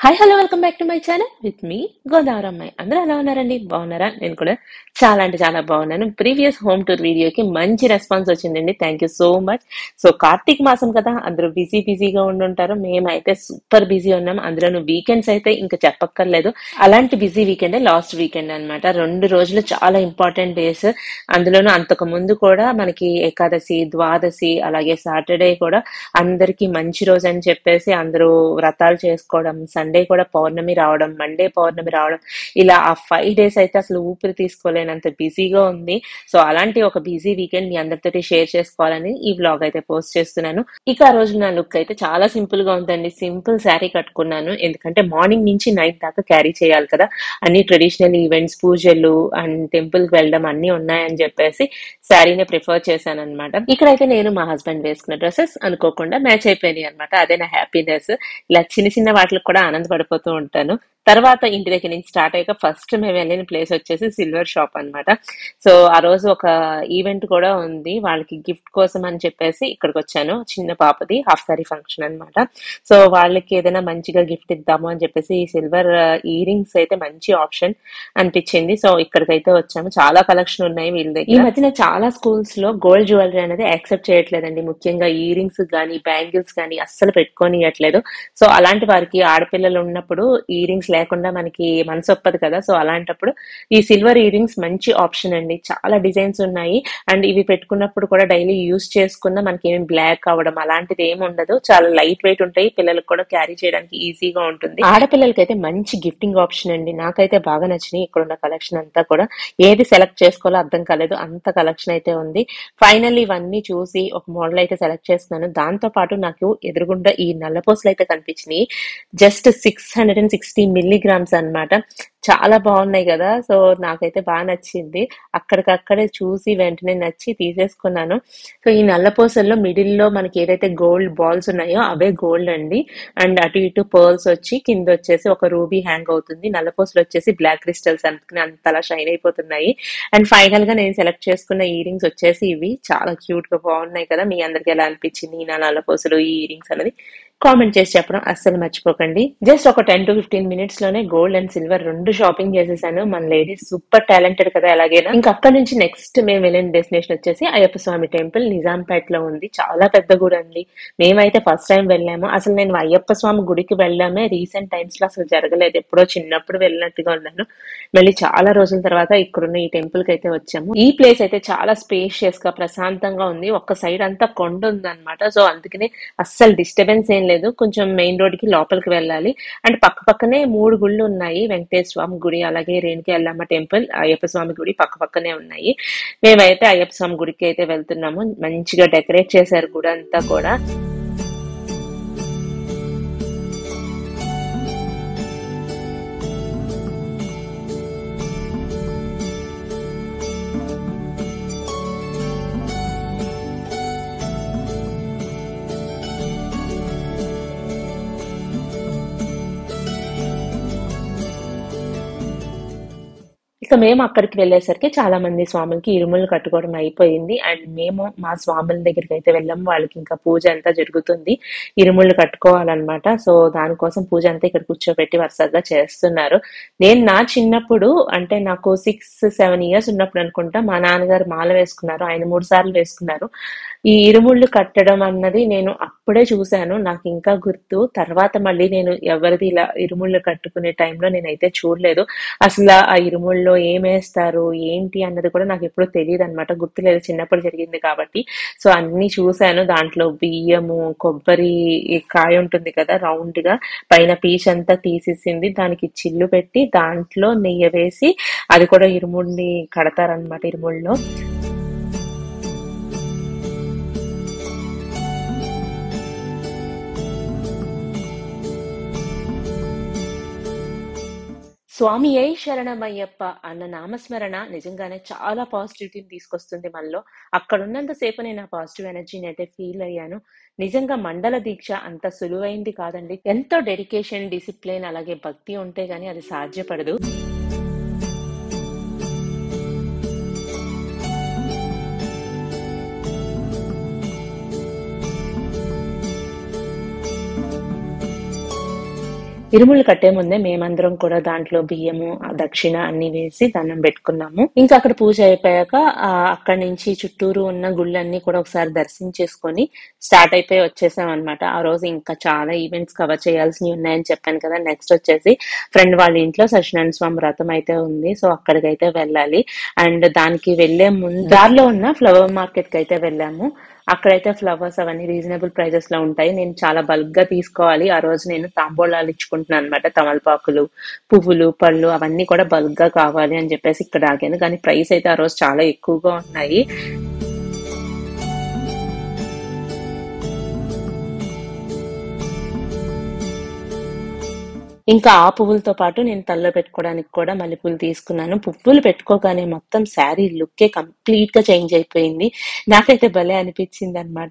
hi hello welcome back to my channel with me Godavari అమ్మాయి అందరూ ఎలా ఉన్నారండి బాగున్నారా నేను కూడా చాలా అంటే చాలా బాగున్నాను ప్రీవియస్ హోమ్ టూర్ వీడియోకి మంచి రెస్పాన్స్ వచ్చిందండి thank you so much so Karthik మాసం కదా అందరూ బిజీ బిజీగా ఉండుంటారు మేమైతే సూపర్ బిజీ ఉన్నాం అందులోను వీకెండ్స్ అయితే ఇంకా చెప్పక్కర్లేదు అలాంటి బిజీ వీకెండే లాస్ట్ వీకెండ్ అన్నమాట రెండు రోజులు చాలా ఇంపార్టెంట్ డేస్ అందులోనూ అంతకు ముందు కూడా మనకి ఏకాదశి ద్వాదశి అలాగే సాటర్డే కూడా అందరికీ మంచి రోజు అని చెప్పేసి అందరూ వ్రతాలు చేసుకోవడం సండే కూడా పౌర్ణమి రావడం మండే పౌర్ణమి రావడం ఇలా ఆ ఫైవ్ డేస్ అయితే అసలు ఊపిరి తీసుకోలేనంత బిజీగా ఉంది సో అలాంటి ఒక బిజీ వీకెండ్ మీ అందరితోటి షేర్ చేసుకోవాలని ఈ వ్లాగ్ అయితే పోస్ట్ చేస్తున్నాను ఇక ఆ రోజు నా లుక్ అయితే చాలా సింపుల్ గా ఉందండి సింపుల్ శారీ కట్టుకున్నాను ఎందుకంటే మార్నింగ్ నుంచి నైట్ దాకా క్యారీ చేయాలి కదా అన్ని ట్రెడిషనల్ ఈవెంట్స్ పూజలు అండ్ టెంపుల్ కి వెళ్ళడం అన్ని ఉన్నాయని చెప్పేసి శారీని ప్రిఫర్ చేశాను అనమాట ఇక్కడైతే నేను మా హస్బెండ్ వేసుకున్న డ్రెస్సెస్ అనుకోకుండా మ్యాచ్ అయిపోయినాయి అనమాట అదే నా హ్యాపీనెస్ ఇలా చిన్న చిన్న వాటికి కూడా ఆనందపడిపోతూ ఉంటాను తర్వాత ఇంటి దగ్గర నుంచి స్టార్ట్ అయ్యాక ఫస్ట్ మేము వెళ్ళిన ప్లేస్ వచ్చేసి సిల్వర్ షాప్ అన్నమాట సో ఆ రోజు ఒక ఈవెంట్ కూడా ఉంది వాళ్ళకి గిఫ్ట్ కోసం అని చెప్పేసి ఇక్కడికి వచ్చాను చిన్న పాపది హాఫ్ సారీ ఫంక్షన్ అన్నమాట సో వాళ్ళకి ఏదైనా మంచిగా గిఫ్ట్ ఇద్దాము అని చెప్పేసి ఈ సిల్వర్ ఇయర్ రింగ్స్ అయితే మంచి ఆప్షన్ అనిపించింది సో ఇక్కడికైతే వచ్చాము చాలా కలెక్షన్ ఉన్నాయి వీళ్ళ దగ్గర ఈ మధ్యన చాలా స్కూల్స్ లో గోల్డ్ జ్యువెలరీ అనేది యాక్సెప్ట్ చేయట్లేదండి ముఖ్యంగా ఇయర్ రింగ్స్ కానీ బ్యాంగిల్స్ కానీ అస్సలు పెట్టుకోనియట్లేదు సో అలాంటి వారికి ఆడపిల్లలు ఉన్నప్పుడు ఇయర్ రింగ్స్ లేకుండా మనకి మనసు ఒప్పదు కదా సో అలాంటప్పుడు ఈ సిల్వర్ ఇయర్ రింగ్స్ మంచి ఆప్షన్ అండి చాలా డిజైన్స్ ఉన్నాయి అండ్ ఇవి పెట్టుకున్నప్పుడు కూడా డైలీ యూస్ చేసుకున్న మనకి ఏమి బ్లాక్ అవ్వడం అలాంటిది ఏమి ఉండదు చాలా లైట్ వెయిట్ ఉంటాయి పిల్లలకు కూడా క్యారీ చేయడానికి ఈజీగా ఉంటుంది ఆడపిల్లలకి అయితే మంచి గిఫ్టింగ్ ఆప్షన్ అండి నాకైతే బాగా నచ్చినాయి ఇక్కడ ఉన్న కలెక్షన్ అంతా కూడా ఏది సెలెక్ట్ చేసుకోవాలో అర్థం కాలేదు అంత కలెక్షన్ అయితే ఉంది ఫైనల్ ఇవన్నీ చూసి ఒక మోడల్ అయితే సెలెక్ట్ చేస్తున్నాను దాంతో పాటు నాకు ఎదురుగుండా ఈ నల్లపూసలు అయితే కనిపించినాయి just six hundred and sixty milligrams అన్నమాట చాలా బాగున్నాయి కదా సో నాకైతే బాగా నచ్చింది అక్కడికక్కడే చూసి వెంటనే నచ్చి తీసేసుకున్నాను సో ఈ నల్లపూసల్లో మిడిల్ లో మనకి ఏదైతే గోల్డ్ బాల్స్ ఉన్నాయో అవే గోల్డ్ అండి అండ్ అటు ఇటు పర్ల్స్ వచ్చి కింద వచ్చేసి ఒక రూబీ హ్యాంగ్ అవుతుంది నల్లపూసలు వచ్చేసి బ్లాక్ క్రిస్టల్స్ అందుకని అంతలా షైన్ అయిపోతున్నాయి అండ్ ఫైనల్ గా నేను సెలెక్ట్ చేసుకున్న ఇయర్ రింగ్స్ వచ్చేసి ఇవి చాలా క్యూట్ గా బాగున్నాయి కదా మీ అందరికి ఎలా అనిపించింది ఈ నా నల్లపూసలు ఈ ఇయర్ రింగ్స్ అనేది కామెంట్ చేసి చెప్పడం అస్సలు మర్చిపోకండి జస్ట్ ఒక టెన్ టు ఫిఫ్టీన్ మినిట్స్ లోనే గోల్డ్ అండ్ సిల్వర్ రెండు షాపింగ్ చేసేసాను మన లేడీస్ సూపర్ టాలెంటెడ్ కదా ఎలాగైనా ఇంకా అక్కడ నుంచి నెక్స్ట్ మేము వెళ్ళిన డెస్టినేషన్ వచ్చేసి అయ్యప్ప స్వామి టెంపుల్ నిజాంపేట్ లో ఉంది చాలా పెద్ద గుడి అండి మేమైతే ఫస్ట్ టైం వెళ్ళాము అసలు నేను అయ్యప్ప స్వామి గుడికి వెళ్ళామే రీసెంట్ టైమ్స్ లో అసలు జరగలేదు ఎప్పుడో చిన్నప్పుడు వెళ్ళినట్టుగా ఉన్నాను మళ్ళీ చాలా రోజుల తర్వాత ఇక్కడున్న ఈ టెంపుల్ కి అయితే వచ్చాము ఈ ప్లేస్ అయితే చాలా స్పేషియస్ గా ప్రశాంతంగా ఉంది ఒక్క సైడ్ అంతా కొండ ఉంది అనమాట సో అందుకనే అస్సలు డిస్టర్బెన్స్ ఏం లేదు కొంచెం మెయిన్ రోడ్ కి లోపలికి వెళ్ళాలి అండ్ పక్క పక్కనే మూడు గుళ్ళు ఉన్నాయి వెంకటేశ్వర స్వామి గుడి అలాగే రేణుకి ఎల్లమ్మ టెంపుల్ అయ్యప్ప స్వామి గుడి పక్క పక్కనే ఉన్నాయి మేమైతే అయ్యప్ప స్వామి గుడికి అయితే వెళ్తున్నాము మంచిగా డెకరేట్ చేశారు గుడి అంతా కూడా ఇక మేము అక్కడికి వెళ్ళేసరికి చాలా మంది స్వాములకి ఇరుములు కట్టుకోవడం అయిపోయింది అండ్ మేము మా స్వాముల దగ్గరికి అయితే వెళ్ళాము వాళ్ళకి ఇంకా పూజ అంతా జరుగుతుంది ఇరుముళ్ళు కట్టుకోవాలన్నమాట సో దానికోసం పూజ అంతా ఇక్కడ కూర్చోబెట్టి వరుసగా చేస్తున్నారు నేను నా చిన్నప్పుడు అంటే నాకు సిక్స్ సెవెన్ ఇయర్స్ ఉన్నప్పుడు అనుకుంటా మా నాన్నగారు మాల వేసుకున్నారు ఆయన మూడు సార్లు వేసుకున్నారు ఈ ఇరుముళ్ళు కట్టడం అన్నది నేను అప్పుడే చూశాను నాకు ఇంకా గుర్తు తర్వాత మళ్ళీ నేను ఎవరిది ఇలా ఇరుముళ్ళు కట్టుకునే టైంలో నేనైతే చూడలేదు అసలు ఆ ఇరుముల్లో ఏమేస్తారు ఏంటి అన్నది కూడా నాకు ఎప్పుడూ తెలియదు అనమాట గుర్తులేదు చిన్నప్పుడు జరిగింది కాబట్టి సో అన్ని చూశాను దాంట్లో బియ్యము కొబ్బరి ఈ కాయ ఉంటుంది కదా రౌండ్ గా పైన పీచ్ అంతా తీసేసింది దానికి చిల్లు పెట్టి దాంట్లో నెయ్యి వేసి అది కూడా ఇరుముడిని కడతారనమాట ఇరుముల్లో స్వామి ఏ శరణమయ్యప్ప అన్న నామస్మరణ నిజంగానే చాలా పాజిటివిటీని తీసుకొస్తుంది మనలో అక్కడ ఉన్నంతసేపు నేను ఆ పాజిటివ్ ఎనర్జీని అయితే ఫీల్ అయ్యాను నిజంగా మండల దీక్ష అంత సులువైంది కాదండి ఎంతో డెడికేషన్ డిసిప్లిన్ అలాగే భక్తి ఉంటే గానీ అది సాధ్యపడదు ఇరుములు కట్టే ముందే మేమందరం కూడా దాంట్లో బియ్యము ఆ దక్షిణ అన్ని వేసి దండం పెట్టుకున్నాము ఇంకా అక్కడ పూజ అయిపోయాక ఆ, అక్కడి నుంచి చుట్టూరు ఉన్న గుళ్ళన్నీ కూడా ఒకసారి దర్శించేసుకొని స్టార్ట్ అయిపోయి వచ్చేసాం అనమాట ఆ రోజు ఇంకా చాలా ఈవెంట్స్ కవర్ చేయాల్సినవి ఉన్నాయని చెప్పాను కదా నెక్స్ట్ వచ్చేసి ఫ్రెండ్ వాళ్ళ ఇంట్లో సత్యనారాయణ స్వామి వ్రతం అయితే ఉంది సో అక్కడికైతే వెళ్ళాలి అండ్ దానికి వెళ్లే ముందు దారిలో ఉన్న ఫ్లవర్ మార్కెట్ కి అయితే వెళ్ళాము అక్కడైతే ఫ్లవర్స్ అవన్నీ రీజనబుల్ ప్రైజెస్ లో ఉంటాయి నేను చాలా బల్క్ గా తీసుకోవాలి ఆ రోజు నేను తాంబూలాలు ఇచ్చుకుంటున్నాను అనమాట తమలపాకులు పువ్వులు పళ్ళు అవన్నీ కూడా బల్క్ గా కావాలి అని చెప్పేసి ఇక్కడ ఆగాను కానీ ప్రైస్ అయితే ఆ రోజు చాలా ఎక్కువగా ఉన్నాయి ఇంకా ఆ పువ్వులతో పాటు నేను తలలో పెట్టుకోవడానికి కూడా మల్లెపూలు తీసుకున్నాను పువ్వులు పెట్టుకోగానే మొత్తం శారీ లుక్కే కంప్లీట్ గా చేంజ్ అయిపోయింది నాకైతే భలే అనిపించింది అనమాట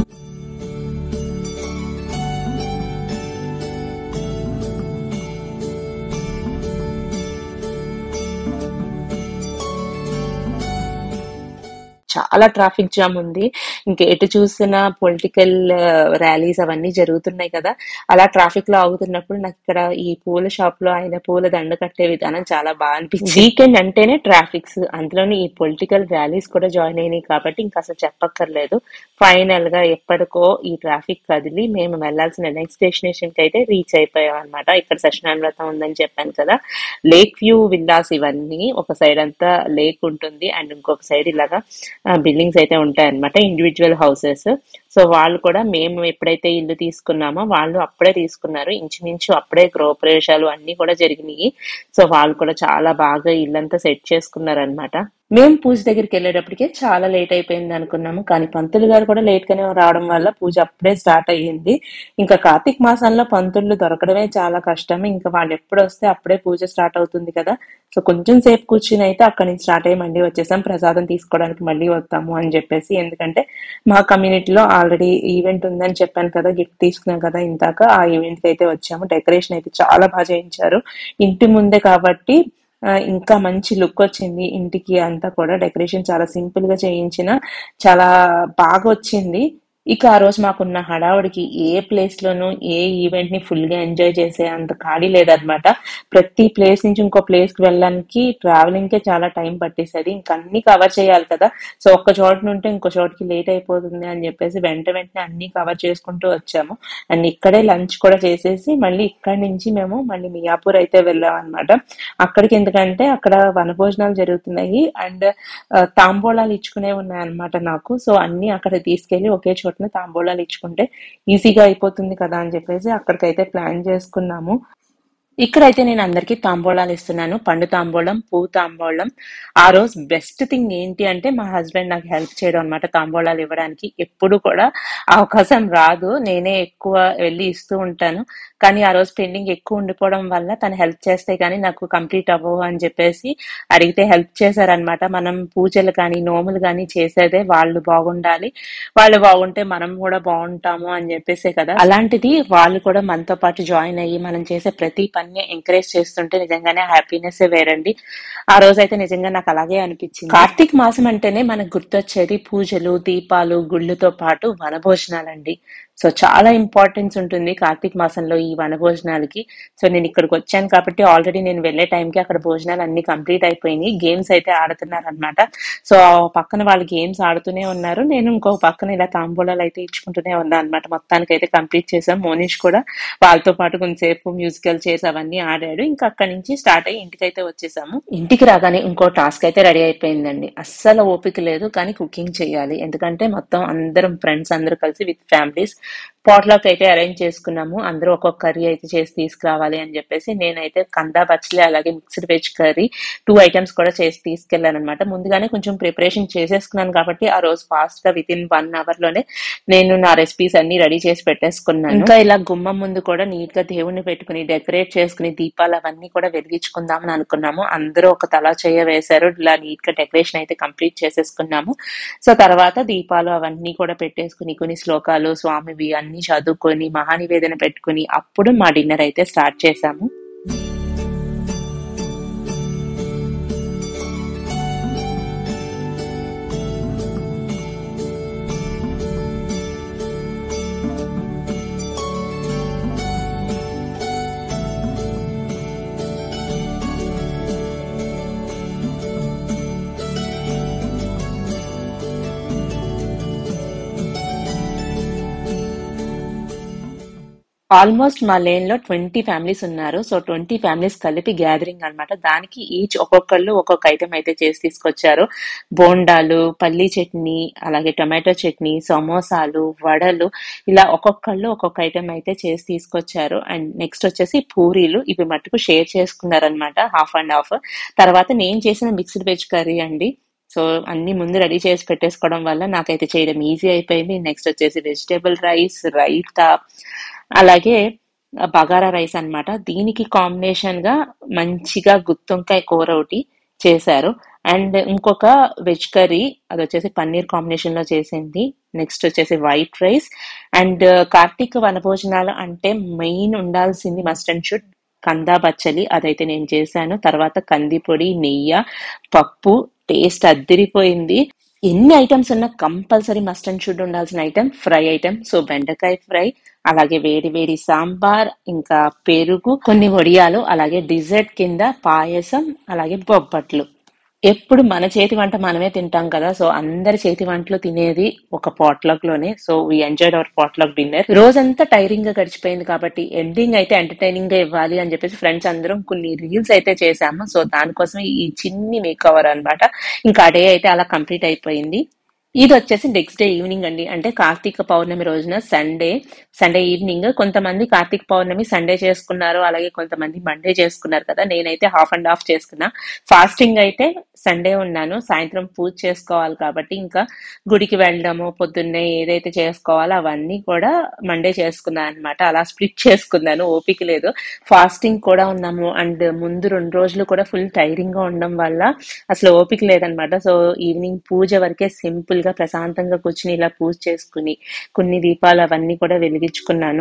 చాలా ట్రాఫిక్ జామ్ ఉంది ఇంకా ఎటు చూసినా పొలిటికల్ ర్యాలీస్ అవన్నీ జరుగుతున్నాయి కదా అలా ట్రాఫిక్ లో ఆగుతున్నప్పుడు నాకు ఇక్కడ ఈ పూల షాప్ లో ఆయన పూల దండ కట్టే విధానం చాలా బాగా అనిపించింది వీకెండ్ అంటేనే ట్రాఫిక్స్ అందులోని ఈ పొలిటికల్ ర్యాలీస్ కూడా జాయిన్ అయినాయి కాబట్టి ఇంకా అసలు చెప్పక్కర్లేదు ఫైనల్ గా ఎప్పటికో ఈ ట్రాఫిక్ కదిలి మేము వెళ్లాల్సిన నెక్స్ట్ డెస్టినేషన్ కి అయితే రీచ్ అయిపోయాం అనమాట ఇక్కడ సత్యనారాయణ వ్రతం ఉందని చెప్పాను కదా లేక్ వ్యూ విల్లాస్ ఇవన్నీ ఒక సైడ్ అంతా లేక్ ఉంటుంది అండ్ ఇంకొక సైడ్ ఇలాగా బిల్డింగ్స్ అయితే ఉంటాయి అనమాట ఇండివిజువల్ హౌసెస్ సో వాళ్ళు కూడా మేము ఎప్పుడైతే ఇల్లు తీసుకున్నామో వాళ్ళు అప్పుడే తీసుకున్నారు ఇంచుమించు అప్పుడే గృహప్రవేశాలు అన్ని కూడా జరిగినాయి సో వాళ్ళు కూడా చాలా బాగా ఇల్లంతా సెట్ చేసుకున్నారు అనమాట మేము పూజ దగ్గరికి వెళ్ళేటప్పటికే చాలా లేట్ అయిపోయింది అనుకున్నాము కానీ పంతులు గారు కూడా లేట్ గానే రావడం వల్ల పూజ అప్పుడే స్టార్ట్ అయ్యింది ఇంకా కార్తీక మాసంలో పంతులు దొరకడమే చాలా కష్టం ఇంకా వాళ్ళు ఎప్పుడు వస్తే అప్పుడే పూజ స్టార్ట్ అవుతుంది కదా సో కొంచెం సేపు కూర్చుని అయితే అక్కడి నుంచి స్టార్ట్ అయ్యి మళ్ళీ వచ్చేసాం ప్రసాదం తీసుకోవడానికి మళ్ళీ వస్తాము అని చెప్పేసి ఎందుకంటే మా కమ్యూనిటీలో ఆల్రెడీ ఈవెంట్ ఉందని చెప్పాను కదా గిఫ్ట్ తీసుకున్నాం కదా ఇందాక ఆ ఈవెంట్ కి అయితే వచ్చాము డెకరేషన్ అయితే చాలా బాగా చేయించారు ఇంటి ముందే కాబట్టి ఆ, ఇంకా మంచి లుక్ వచ్చింది ఇంటికి అంతా కూడా డెకరేషన్ చాలా సింపుల్ గా చేయించిన చాలా బాగా వచ్చింది ఇక ఆ రోజు మాకున్న హడావుడికి ఏ ప్లేస్ లోనూ ఏ ఈవెంట్ ని ఫుల్ గా ఎంజాయ్ చేసే అంత ఖాళీ లేదనమాట ప్రతి ప్లేస్ నుంచి ఇంకో ప్లేస్ కి వెళ్ళడానికి ట్రావెలింగ్ కే చాలా టైం పట్టేసరి ఇంకా అన్ని కవర్ చేయాలి కదా సో ఒక్క చోట నుండి ఇంకో చోటుకి లేట్ అయిపోతుంది అని చెప్పేసి వెంట వెంటనే అన్ని కవర్ చేసుకుంటూ వచ్చాము అండ్ ఇక్కడే లంచ్ కూడా చేసేసి మళ్ళీ ఇక్కడి నుంచి మేము మళ్ళీ మియాపూర్ అయితే వెళ్ళాం అనమాట అక్కడికి ఎందుకంటే అక్కడ వనభోజనాలు జరుగుతున్నాయి అండ్ తాంబూలాలు ఇచ్చుకునే ఉన్నాయి అనమాట నాకు సో అన్ని అక్కడ తీసుకెళ్లి ఒకే చోటన తాంబూలాలు ఇచ్చుకుంటే ఈజీగా అయిపోతుంది కదా అని చెప్పేసి అక్కడికైతే ప్లాన్ చేసుకున్నాము ఇక్కడైతే నేను అందరికీ తాంబూలాలు ఇస్తున్నాను పండు తాంబూలం పూ తాంబూలం ఆ రోజు బెస్ట్ థింగ్ ఏంటి అంటే మా హస్బెండ్ నాకు హెల్ప్ చేయడం అనమాట తాంబూలాలు ఇవ్వడానికి ఎప్పుడు కూడా అవకాశం రాదు నేనే ఎక్కువ వెళ్ళి ఇస్తూ ఉంటాను కానీ ఆ రోజు పెండింగ్ ఎక్కువ ఉండిపోవడం వల్ల తను హెల్ప్ చేస్తే కానీ నాకు కంప్లీట్ అవ్వవు అని చెప్పేసి అడిగితే హెల్ప్ చేశారనమాట మనం పూజలు కానీ నోములు కానీ చేసేదే వాళ్ళు బాగుండాలి వాళ్ళు బాగుంటే మనం కూడా బాగుంటాము అని చెప్పేసే కదా అలాంటిది వాళ్ళు కూడా మనతో పాటు జాయిన్ అయ్యి మనం చేసే ప్రతి పని ఎంకరేజ్ చేస్తుంటే నిజంగానే హ్యాపీనెస్ వేరండి ఆ రోజు అయితే నిజంగా నాకు అలాగే అనిపించింది కార్తీక మాసం అంటేనే మనకు గుర్తొచ్చేది పూజలు దీపాలు గుళ్ళతో పాటు వనభోజనాలండి సో చాలా ఇంపార్టెన్స్ ఉంటుంది కార్తీక మాసంలో ఈ వనభోజనాలకి సో నేను ఇక్కడికి వచ్చాను కాబట్టి ఆల్రెడీ నేను వెళ్ళే టైంకి అక్కడ భోజనాలు అన్ని కంప్లీట్ అయిపోయినాయి గేమ్స్ అయితే ఆడుతున్నారు అనమాట సో ఆ పక్కన వాళ్ళు గేమ్స్ ఆడుతూనే ఉన్నారు నేను ఇంకో పక్కన ఇలా తాంబూలాలు అయితే ఇచ్చుకుంటూనే ఉన్నాను అనమాట మొత్తానికి అయితే కంప్లీట్ చేసాం మోనిష్ కూడా వాళ్ళతో పాటు కొంతసేపు మ్యూజికల్ చైర్స్ అవన్నీ ఆడాడు ఇంకా అక్కడి నుంచి స్టార్ట్ అయ్యి ఇంటికి అయితే వచ్చేసాము ఇంటికి రాగానే ఇంకో టాస్క్ అయితే రెడీ అయిపోయిందండి అస్సలు ఓపిక లేదు కానీ కుకింగ్ చేయాలి ఎందుకంటే మొత్తం అందరం ఫ్రెండ్స్ అందరూ కలిసి విత్ ఫ్యామిలీస్ పాట్లాక్ అయితే అరేంజ్ చేసుకున్నాము అందరూ ఒక్కొక్క కర్రీ అయితే చేసి తీసుకురావాలి అని చెప్పేసి నేనైతే కందా బచ్చలి అలాగే mixed veg curry two items కూడా చేసి తీసుకెళ్లాను అనమాట ముందుగానే కొంచెం ప్రిపరేషన్ చేసేసుకున్నాను కాబట్టి ఆ రోజు ఫాస్ట్ గా విత్ ఇన్ వన్ అవర్ లోనే నేను నా రెసిపీస్ అన్ని రెడీ చేసి పెట్టేసుకున్నాను ఇంకా ఇలా గుమ్మం ముందు కూడా నీట్ గా దేవుణ్ణి పెట్టుకుని డెకరేట్ చేసుకుని దీపాలు అవన్నీ కూడా వెలిగించుకుందామని అనుకున్నాము అందరూ ఒక తలా చేయ వేశారు ఇలా నీట్ గా డెకరేషన్ అయితే కంప్లీట్ చేసేసుకున్నాము సో తర్వాత దీపాలు అవన్నీ కూడా పెట్టేసుకుని కొన్ని శ్లోకాలు స్వామివి అన్ని చదువుకొని మహానివేదన పెట్టుకుని అప్పుడు మా డిన్నర్ అయితే స్టార్ట్ చేశాము ఆల్మోస్ట్ మా లేన్ లో ట్వంటీ ఫ్యామిలీస్ ఉన్నారు సో ట్వంటీ ఫ్యామిలీస్ కలిపి గ్యాదరింగ్ అన్నమాట దానికి ఈచ్ ఒక్కొక్కళ్ళు ఒక్కొక్క ఐటెం అయితే చేసి తీసుకొచ్చారు బోండాలు పల్లీ చట్నీ అలాగే టొమాటో చట్నీ సమోసాలు వడలు ఇలా ఒక్కొక్కళ్ళు ఒక్కొక్క ఐటెం అయితే చేసి తీసుకొచ్చారు అండ్ నెక్స్ట్ వచ్చేసి పూరీలు ఇవి మట్టుకు షేర్ చేసుకున్నారనమాట హాఫ్ అండ్ హాఫ్ తర్వాత నేను చేసిన మిక్స్డ్ వెజ్ కర్రీ అండి సో అన్ని ముందు రెడీ చేసి పెట్టేసుకోవడం వల్ల నాకైతే చేయడం ఈజీ అయిపోయింది నెక్స్ట్ వచ్చేసి వెజిటేబుల్ రైస్ రైతా అలాగే బగారా రైస్ అన్నమాట దీనికి కాంబినేషన్ గా మంచిగా గుత్తొంకాయ కూర ఒకటి చేశారు అండ్ ఇంకొక వెజ్ కర్రీ అది వచ్చేసి పన్నీర్ కాంబినేషన్ లో చేసింది నెక్స్ట్ వచ్చేసి వైట్ రైస్ అండ్ కార్తీక వనభోజనాలు అంటే మెయిన్ ఉండాల్సింది మస్ట్ అండ్ షుడ్ కందా బచ్చలి అదైతే నేను చేశాను తర్వాత కందిపొడి నెయ్యి పప్పు టేస్ట్ అద్దిరిపోయింది ఎన్ని ఐటమ్స్ ఉన్నా కంపల్సరీ మస్ట్ అండ్ షుడ్ ఉండాల్సిన ఐటమ్ ఫ్రై ఐటమ్ సో బెండకాయ ఫ్రై అలాగే వేడి వేడి సాంబార్ ఇంకా పెరుగు కొన్ని వడియాలు అలాగే డిజర్ట్ కింద పాయసం అలాగే బొబ్బట్లు ఎప్పుడు మన చేతి వంట మనమే తింటాం కదా సో అందరి చేతి వంటలు తినేది ఒక పాట్లాక్ లోనే so we enjoyed our potluck dinner రోజంతా టైరింగ్ గా గడిచిపోయింది కాబట్టి ఎండింగ్ అయితే ఎంటర్టైనింగ్ గా ఇవ్వాలి అని చెప్పేసి ఫ్రెండ్స్ అందరం కొన్ని రీల్స్ అయితే చేసాము సో దానికోసం ఈ చిన్ని మేక్ ఓవర్ అనమాట ఇంకా ఆ డే అయితే అలా కంప్లీట్ అయిపోయింది ఇది వచ్చేసి నెక్స్ట్ డే ఈవినింగ్ అండి అంటే కార్తీక పౌర్ణమి రోజున సండే సండే ఈవినింగ్ కొంతమంది కార్తీక పౌర్ణమి సండే చేసుకున్నారు అలాగే కొంతమంది మండే చేసుకున్నారు కదా నేనైతే హాఫ్ అండ్ హాఫ్ చేసుకున్నా ఫాస్టింగ్ అయితే సండే ఉన్నాను సాయంత్రం పూజ చేసుకోవాలి కాబట్టి ఇంకా గుడికి వెళ్ళడము పొద్దున్నే ఏదైతే చేసుకోవాలో అవన్నీ కూడా మండే చేసుకున్నాను అనమాట అలా స్ప్లిట్ చేసుకున్నాను ఓపిక లేదు ఫాస్టింగ్ కూడా ఉన్నాము అండ్ ముందు రెండు రోజులు కూడా ఫుల్ టైరింగ్ గా ఉండడం వల్ల అసలు ఓపిక లేదనమాట సో ఈవినింగ్ పూజ వరకే సింపుల్ గా ప్రశాంతంగా కూర్చుని ఇలా పూజ చేసుకుని కొన్ని దీపాలు అవన్నీ కూడా వెలిగించుకున్నాను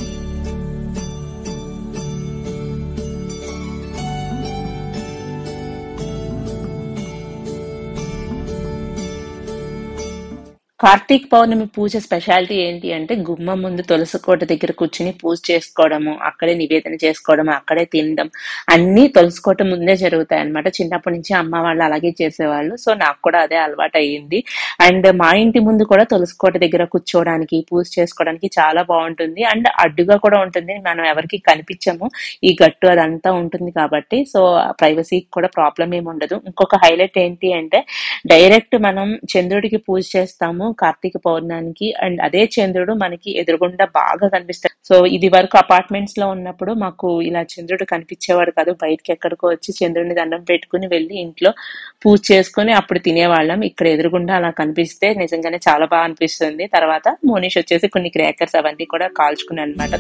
కార్తీక్ పౌర్ణమి పూజ స్పెషాలిటీ ఏంటి అంటే గుమ్మం ముందు తులసి కోట దగ్గర కూర్చుని పూజ చేసుకోవడము అక్కడే నివేదన చేసుకోవడము అక్కడే తినడం అన్ని తులసి కోట ముందే జరుగుతాయి అనమాట చిన్నప్పటి నుంచి అమ్మ వాళ్ళు అలాగే చేసేవాళ్ళు సో నాకు కూడా అదే అలవాటు అయ్యింది అండ్ మా ఇంటి ముందు కూడా తులసి కోట దగ్గర కూర్చోవడానికి పూజ చేసుకోవడానికి చాలా బాగుంటుంది అండ్ అడ్డుగా కూడా ఉంటుంది మనం ఎవరికి కనిపించము ఈ గట్టు అదంతా ఉంటుంది కాబట్టి సో ప్రైవసీకి కూడా ప్రాబ్లం ఏమి ఉండదు ఇంకొక హైలైట్ ఏంటి అంటే డైరెక్ట్ మనం చంద్రుడికి పూజ చేస్తాము కార్తీక పౌర్ణానికి అండ్ అదే చంద్రుడు మనకి ఎదురుగుండా బాగా కనిపిస్తాడు సో ఇది వరకు అపార్ట్మెంట్స్ లో ఉన్నప్పుడు మాకు ఇలా చంద్రుడు కనిపించేవాడు కాదు బయటకి ఎక్కడికో వచ్చి చంద్రుడిని దండం పెట్టుకుని వెళ్ళి ఇంట్లో పూజ చేసుకుని అప్పుడు తినేవాళ్ళం ఇక్కడ ఎదురుగుండా అలా కనిపిస్తే నిజంగానే చాలా బాగా అనిపిస్తుంది తర్వాత మోనిష్ వచ్చేసి కొన్ని క్రాకర్స్ అవన్నీ కూడా కాల్చుకున్నాను అనమాట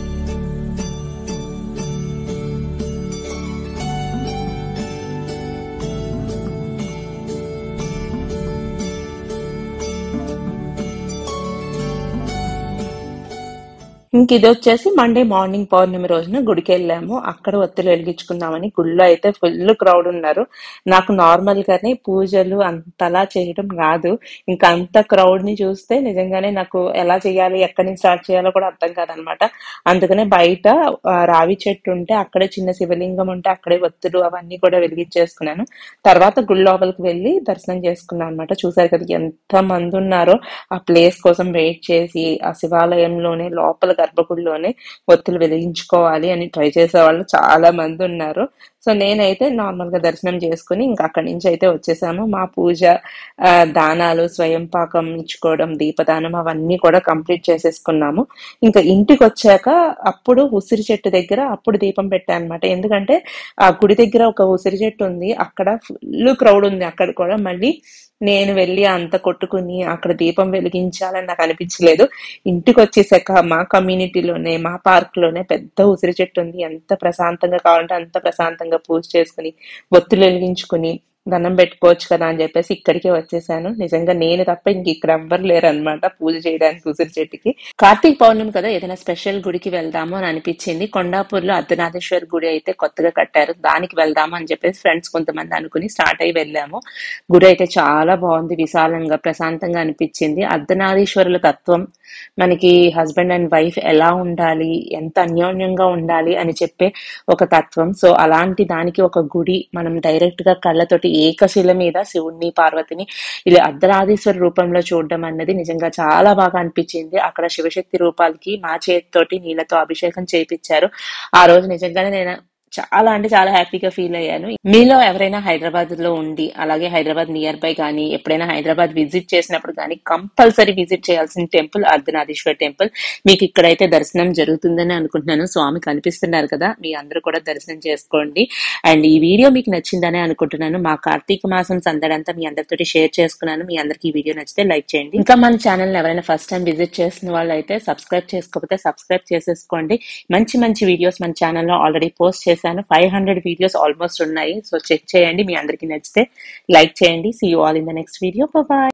ఇంక ఇది వచ్చేసి మండే మార్నింగ్ పౌర్ణమి రోజున గుడికి వెళ్ళాము అక్కడ ఒత్తులు వెలిగించుకుందామని గుడిలో అయితే ఫుల్ క్రౌడ్ ఉన్నారు నాకు నార్మల్ గానే పూజలు అంతలా చేయడం రాదు ఇంకా అంత క్రౌడ్ ని చూస్తే నిజంగానే నాకు ఎలా చేయాలి ఎక్కడి నుంచి స్టార్ట్ చేయాలో కూడా అర్థం కాదనమాట అందుకనే బయట ఆ, రావి చెట్టు ఉంటే అక్కడే చిన్న శివలింగం ఉంటే అక్కడే ఒత్తులు అవన్నీ కూడా వెలిగించేసుకున్నాను తర్వాత గుడి లోపలికి వెళ్ళి దర్శనం చేసుకున్నాను అనమాట చూసారు కదా ఎంత మంది ఉన్నారో ఆ ప్లేస్ కోసం వెయిట్ చేసి ఆ శివాలయంలోనే లోపల గర్భగుడిలోనే ఒత్తులు వెలిగించుకోవాలి అని ట్రై చేసే వాళ్ళు చాలా మంది ఉన్నారు సో నేనైతే నార్మల్ గా దర్శనం చేసుకుని ఇంకా అక్కడి నుంచి అయితే వచ్చేసాము మా పూజ ఆ, దానాలు స్వయం పాకం ఇచ్చుకోవడం దీపదానం అవన్నీ కూడా కంప్లీట్ చేసేసుకున్నాము ఇంకా ఇంటికి వచ్చాక అప్పుడు ఉసిరి చెట్టు దగ్గర అప్పుడు దీపం పెట్టాను అనమాట ఎందుకంటే ఆ గుడి దగ్గర ఒక ఉసిరి చెట్టు ఉంది అక్కడ ఫుల్ క్రౌడ్ ఉంది అక్కడ కూడా మళ్ళీ నేను వెళ్ళి అంత కొట్టుకుని అక్కడ దీపం వెలిగించాలని నాకు అనిపించలేదు ఇంటికి వచ్చేసాక మా కమ్యూనిటీలోనే మా పార్క్ లోనే పెద్ద ఉసిరి చెట్టు ఉంది ఎంత ప్రశాంతంగా కావాలంటే అంత ప్రశాంతంగా పూజ చేసుకుని ఒత్తులు వెలిగించుకుని దండం పెట్టుకోవచ్చు కదా అని చెప్పేసి ఇక్కడికే వచ్చేసాను నిజంగా నేను తప్ప ఇంక ఇక్కడ ఎవ్వరు లేరు అనమాట పూజ చేయడానికి ఉసిరి చెట్టుకి కార్తీక పౌర్ణమి కదా ఏదైనా స్పెషల్ గుడికి వెళ్దాము అని అనిపించింది కొండాపూర్లో అర్ధనాథేశ్వర గుడి అయితే కొత్తగా కట్టారు దానికి వెళ్దాము అని చెప్పేసి ఫ్రెండ్స్ కొంతమంది అనుకుని స్టార్ట్ అయ్యి వెళ్ళాము గుడి అయితే చాలా బాగుంది విశాలంగా ప్రశాంతంగా అనిపించింది అర్ధనారీశ్వరుల తత్వం మనకి హస్బెండ్ అండ్ వైఫ్ ఎలా ఉండాలి ఎంత అన్యోన్యంగా ఉండాలి అని చెప్పే ఒక తత్వం సో అలాంటి దానికి ఒక గుడి మనం డైరెక్ట్ గా కళ్ళతోటి ఏకశిల మీద శివుణ్ణి పార్వతిని ఇలా అర్ధనారీశ్వర రూపంలో చూడడం అన్నది నిజంగా చాలా బాగా అనిపించింది అక్కడ శివశక్తి రూపాలకి మా చేతితోటి నీళ్ళతో అభిషేకం చేయించారు ఆ రోజు నిజంగానే నేను చాలా అంటే చాలా హ్యాపీగా ఫీల్ అయ్యాను మీలో ఎవరైనా హైదరాబాద్ లో ఉండి అలాగే హైదరాబాద్ నియర్ బై కానీ ఎప్పుడైనా హైదరాబాద్ విజిట్ చేసినప్పుడు కానీ కంపల్సరీ విజిట్ చేయాల్సిన టెంపుల్ అర్ధనారీశ్వర్ టెంపుల్ మీకు ఇక్కడైతే దర్శనం జరుగుతుందని అనుకుంటున్నాను స్వామి కనిపిస్తున్నారు కదా మీ అందరూ కూడా దర్శనం చేసుకోండి అండ్ ఈ వీడియో మీకు నచ్చిందనే అనుకుంటున్నాను మా కార్తీక మాసం సందడంతా మీ అందరితోటి షేర్ చేసుకున్నాను మీ అందరికి ఈ వీడియో నచ్చితే లైక్ చేయండి ఇంకా మన ఛానల్ ఎవరైనా ఫస్ట్ టైం విజిట్ చేసిన వాళ్ళు అయితే సబ్స్క్రైబ్ చేసుకోకపోతే సబ్స్క్రైబ్ చేసేసుకోండి మంచి మంచి వీడియోస్ మన ఛానల్లో ఆల్రెడీ పోస్ట్ చేశాను ఫైవ్ హండ్రెడ్ వీడియోస్ ఆల్మోస్ట్ ఉన్నాయి సో చెక్ చేయండి మీ అందరికీ నచ్చితే లైక్ చేయండి see you all in the next video bye